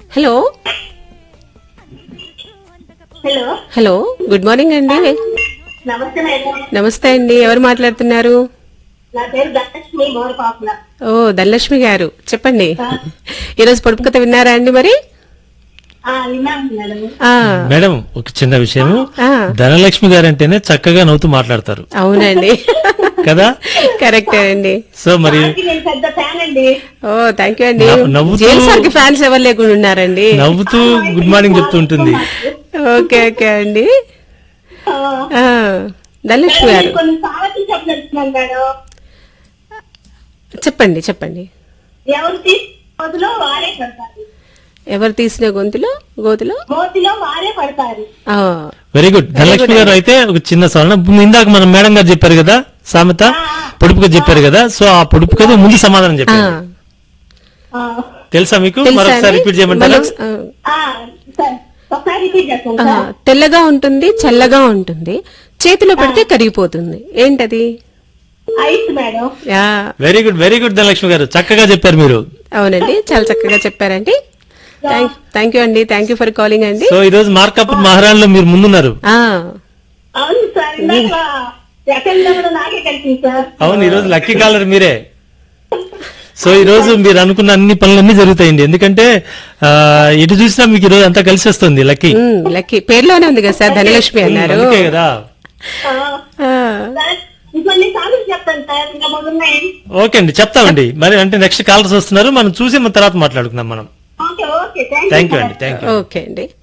Hello hello hello good morning అండి నమస్తే madam నమస్తే అండి ఎవరు మాట్లాడుతున్నారు నా పేరు ధనలక్ష్మి మోరపాపుల ఓ ధనలక్ష్మి గారు చెప్పండి ఈరోజు పొడుపు కథ విన్నారా అండి మరి ఆ, విన్నాను మేడం ఆ మేడం ఒక చిన్న విషయం ఆ. ధనలక్ష్మి గారు అంటేనే చక్కగా నవ్వుతూ మాట్లాడతారు అవునండి కదా కరెక్టే అండి సో మరి దానికి నేను పెద్ద ఫ్యాన్ అండి ఓ థ్యాంక్ యూ అండి నవ్వు- నవ్వుతూ- జైలు సార్కి ఫ్యాన్స్ ఎవరు లేకుండా ఉన్నారండి నవ్వుతూ గుడ్ మార్నింగ్ చెప్తూ ఉంటుంది ఓకే ఓకే అండి ఆ, ఆ, ధనలక్ష్మి గారు నేను కొన్ని సామెతలు చెప్పదలుచుకున్నాను మేడం చెప్పండి చెప్పండి ఎవరు తీసి మోతిలో వారే పడతారు ఎవరు తీసిన గొంతులో గోతులో మోతిలో వారే పడతారు ఆ, వెరీ గుడ్ ధనలక్ష్మి గారు అయితే ఒక చిన్న సవరణ ఇందాక మనం మేడం గారు చెప్పారు కదా సామెత పొడుపు కథ చెప్పారు కదా సో ఆ పొడుపు కథ ముందు సమాధానం ఆ, చెప్పారు ఆ, తెలుసా మీకు తెలుసా మరొకసారి అండి? రిపీట్ చేయమంటారా మరొక- ఆ, ఆ, సరే. ఒకసారి రిపీట్ చేస్తాను ఆ, సార్ తెల్లగా ఉంటుంది చల్లగా ఉంటుంది చేతిలో పెడితే కరిగిపోతుంది ఏంటది ice madam ya very good very good Dhanalakshmi garu చక్కగా చెప్పారు మీరు అవునండి చాలా చక్కగా చెప్పారండి థ్యాంక్ యూ అండి థ్యాంక్ యూ ఫర్ కాలింగ్ అండి సో ఈ రోజు మార్కాపూర్ మహారాణలో మీరు ముందున్నారు ఆ అవును సార్ ఇందాక సెకండ్ కూడా నాకే కలిసింది సార్ అవును ఈ రోజు లక్కీ కాలర్ మీరే సో ఈ రోజు మీరు అనుకున్న అన్ని పనులన్నీ జరుగుతాయండి ఎందుకంటే ఆ, ఎటు చూసినా మీకు ఈ రోజు అంతా కలిసి వస్తుంది లక్కీ ఉమ్, లక్కీ పేర్లోనే ఉంది కదా సార్ ధనలక్ష్మి అన్నారు అందుకే కదా ఆ, ఆ, సార్ ఇంకొన్ని సార్లు చెప్తాను సార్ ఇంకా మూడు ఉన్నాయి ఓకే అండి చెప్తామండి మరి అంటే నెక్స్ట్ కాలర్స్ వస్తున్నారు మనం చూసి మన తర్వాత మాట్లాడుకుందాం మనం okay okay thank thank you అండి థ్యాంక్ యూ ఓకే అండి